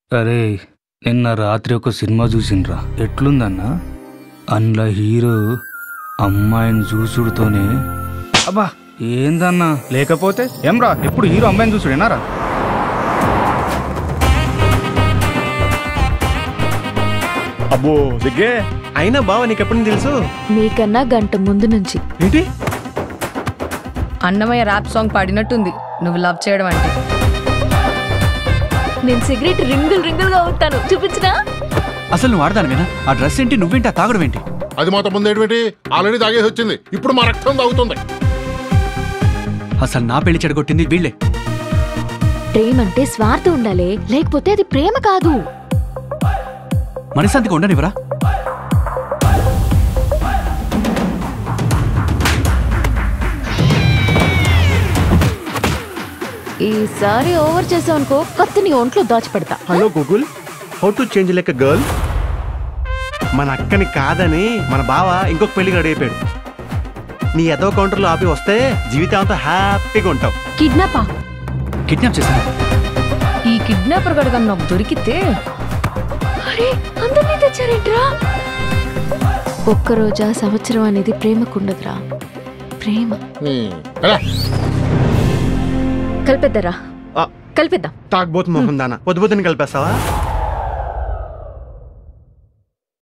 అరే నిన్న రాత్రి ఒక సినిమా చూసిండ్రా ఎట్లుందన్నా అందులో హీరో అమ్మాయిని చూసుడుతోనే అబ్బా ఏందన్నా లేకపోతే ఏం రా ఎప్పుడు హీరో అమ్మాయిని చూసుడేనారా అబ్బో సిగ్గే అయినా బావ నీకెప్పుడు తెలుసు నీకన్నా గంట ముందు నుంచి ఏంటి అన్నమయ్య ర్యాప్ సాంగ్ పాడినట్టుంది నువ్వు లవ్ చేయడం అంటే నేను సిగరెట్ రింగుల్ రింగుల్ గా ఉంటాను చూపించినా అసలు నువ్వు ఆడదానివేనా ఆ డ్రెస్ ఏంటి నువ్వేంటి ఆ తాగడం ఏంటి అది మాత్రం ముందు ఏంటి ఆల్రెడీ తాగేసి వచ్చింది ఇప్పుడు మా రక్తం తాగుతుంది అసలు నా పెళ్లి చెడగొట్టింది వీళ్ళే ప్రేమ అంటే స్వార్థం ఉండాలి లేకపోతే అది ప్రేమ కాదు మనశాంతిగా ఉండనివరా ఈసారి ఓవర్ చేసావు అనుకో కత్తిని ఒంట్లో దాచిపెడతా hello Google how to change like girl మన అక్కని కాదని మన బావ ఇంకొక పెళ్లికి రెడీ అయిపోయాడు నీ ఎదో కౌంటర్లో ఆపి వస్తే జీవితాంతం హ్యాపీగా ఉంటావు కిడ్నాపా కిడ్నాప్ చేశాను ఈ కిడ్నాపర్ గడగా నాకు దొరికితే అరే అందరినీ తెచ్చారేంట్రా ఒక్క రోజా సంవత్సరం అనేది ప్రేమకుండదురా ప్రేమ హ్మ్. ఎలా? కలిపేద్దరా ఆ, కలిపేద్దాం తాగబోతు మొహం దానా పొద్దు పొద్దుని కలిపేస్తావా